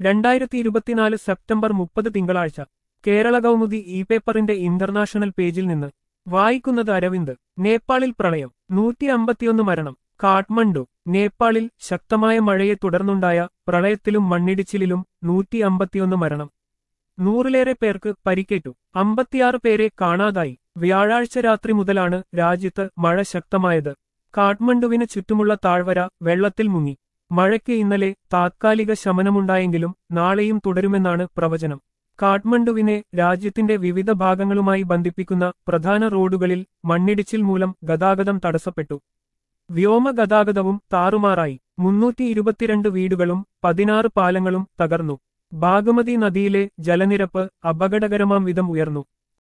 രണ്ടായിരത്തി ഇരുപത്തിനാല് സെപ്റ്റംബർ മുപ്പത് തിങ്കളാഴ്ച കേരള കൗമുദി ഇ പേപ്പറിന്റെ ഇന്റർനാഷണൽ പേജിൽ നിന്ന് വായിക്കുന്നത് അരവിന്ദ് നേപ്പാളിൽ പ്രളയം നൂറ്റി അമ്പത്തിയൊന്ന് മരണം കാഠ്മണ്ഡു നേപ്പാളിൽ ശക്തമായ മഴയെ തുടർന്നുണ്ടായ പ്രളയത്തിലും മണ്ണിടിച്ചിലിലും നൂറ്റി അമ്പത്തിയൊന്ന് മരണം നൂറിലേറെ പേർക്ക് പരിക്കേറ്റു അമ്പത്തിയാറ് പേരെ കാണാതായി വ്യാഴാഴ്ച രാത്രി മുതലാണ് രാജ്യത്ത് മഴ ശക്തമായത് കാഠ്മണ്ഡുവിന് ചുറ്റുമുള്ള താഴ്വര വെള്ളത്തിൽ മുങ്ങി മഴയ്ക്ക് ഇന്നലെ താത്കാലിക ശമനമുണ്ടായെങ്കിലും നാളെയും തുടരുമെന്നാണ് പ്രവചനം കാഠ്മണ്ഡുവിനെ രാജ്യത്തിന്റെ വിവിധ ഭാഗങ്ങളുമായി ബന്ധിപ്പിക്കുന്ന പ്രധാന റോഡുകളിൽ മണ്ണിടിച്ചിൽ മൂലം ഗതാഗതം തടസ്സപ്പെട്ടു വ്യോമ ഗതാഗതവും താറുമാറായി മുന്നൂറ്റി ഇരുപത്തിരണ്ട് വീടുകളും പതിനാറ് പാലങ്ങളും തകർന്നു ബാഗമതി നദിയിലെ ജലനിരപ്പ് അപകടകരമാം വിധം ഉയർന്നു